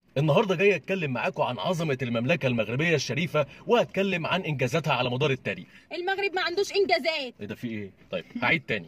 النهارده جاي اتكلم معاكم عن عظمه المملكه المغربيه الشريفه وهتكلم عن انجازاتها على مدار التاريخ المغرب ما عندوش انجازات ايه ده في ايه طيب هعيد تاني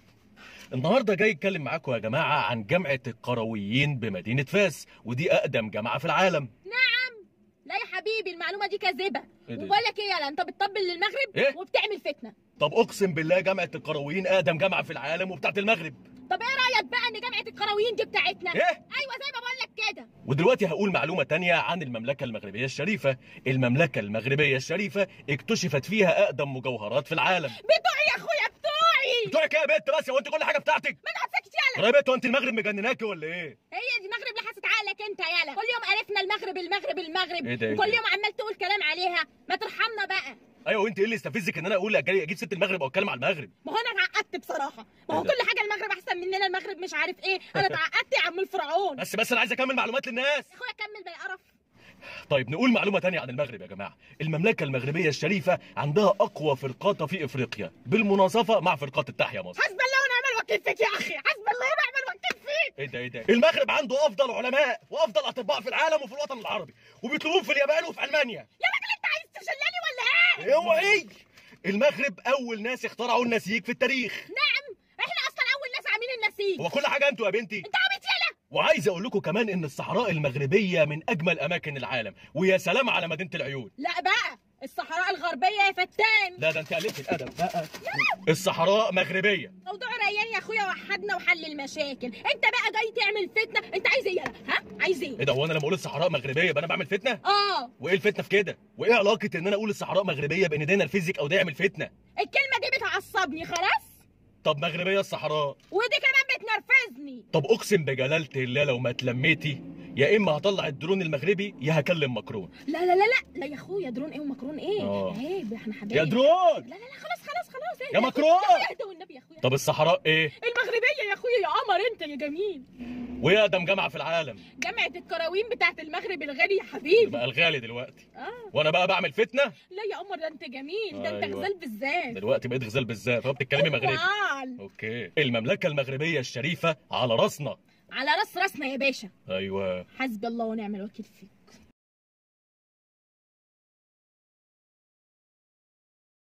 النهارده جاي اتكلم معاكم يا جماعه عن جامعه القرويين بمدينه فاس ودي اقدم جامعه في العالم نعم لا يا حبيبي المعلومه دي كاذبه إيه ده؟ وبقول لك ايه يالا انت بتطبل للمغرب إيه؟ وبتعمل فتنه طب اقسم بالله جامعه القرويين اقدم جامعه في العالم وبتاعت المغرب طب ايه رايك بقى ان جامعه القرويين دي بتاعتنا ايه ايوه زي ما بقول لك كده ودلوقتي هقول معلومة تانية عن المملكة المغربية الشريفة المملكة المغربية الشريفة اكتشفت فيها أقدم مجوهرات في العالم بتوعي يا اخويا بتوعي بتوعك ايه يا بنت بس هو انت كل حاجة بتاعتك ما تقعدش يالا يا بنت هو انت المغرب مجنناكي ولا ايه هي دي المغرب لحست عقلك انت يالا كل يوم عرفنا المغرب المغرب المغرب إيه ده، إيه وكل ده؟ يوم عمال تقول كلام عليها ما ترحمنا بقى ايوه وانت ايه اللي استفزك ان انا اقول أجي- اجيب ست المغرب او اتكلم على المغرب ما هو انا اتعقدت بصراحه ما هو إيه ده؟ كل حاجه المغرب احسن مننا المغرب مش عارف ايه انا اتعقدت يا عم الفرعون بس بس انا عايز اكمل معلومات للناس يا اخويا كمل بالقرف طيب نقول معلومة تانية عن المغرب يا جماعة المملكة المغربية الشريفة عندها أقوى فرقات في إفريقيا بالمناصفة مع فرقات التحيا مصر حسب الله ونعم الوكيل فيك يا اخي حسب الله ونعم الوكيل فيك ايه ده ايه ده المغرب عنده افضل علماء وافضل اطباء في العالم وفي الوطن العربي وبيطلبوهم في اليابان وفي المانيا يا راجل انت عايز تشلني ولا ايه اوعي المغرب اول ناس اخترعوا النسيج في التاريخ نعم احنا اصلا اول ناس عاملين النسيج هو كل حاجه انتوا يا بنتي انت عبيط يالا وعايز اقول لكم كمان ان الصحراء المغربيه من اجمل اماكن العالم ويا سلام على مدينه العيون لا بقى الصحراء الغربيه يا فتان لا ده انت قلت الادب بقى الصحراء مغربيه موضوع ريان يا اخويا وحدنا وحل المشاكل انت بقى جاي تعمل فتنه انت عايز ايه يالا ها عايز ايه ايه ده هو انا لما اقول الصحراء مغربيه يبقى انا بعمل فتنه اه وايه الفتنه في كده وايه علاقه ان انا اقول الصحراء مغربيه بان ده الفيزيك او ده يعمل فتنه الكلمه دي بتعصبني خلاص طب مغربيه الصحراء ودي كمان بتنرفزني طب اقسم بجلاله الله لو ما اتلميتي يا اما هطلع الدرون المغربي يا هكلم ماكرون لا لا لا لا لا يا اخويا درون ايه ومكرون ايه آه. عيب احنا حبايب يا درون لا لا لا خلاص خلاص خلاص اهدى. يا مكرون. يا اخويا اهدى والنبي يا اخويا طب الصحراء ايه المغربيه يا اخويا يا قمر انت يا جميل وايه اقدم جامعه في العالم جامعه الكراوين بتاعت المغرب الغالي يا حبيبي بقى الغالي دلوقتي اه وانا بقى بعمل فتنه لا يا قمر ده انت جميل ده انت أيوة. غزال بالذات دلوقتي بقيت غزال بالذات فبتتكلمي مغربي وعال. اوكي المملكه المغربيه الشريفه على راسنا على راس راسنا يا باشا ايوه حسبي الله ونعم الوكيل فيك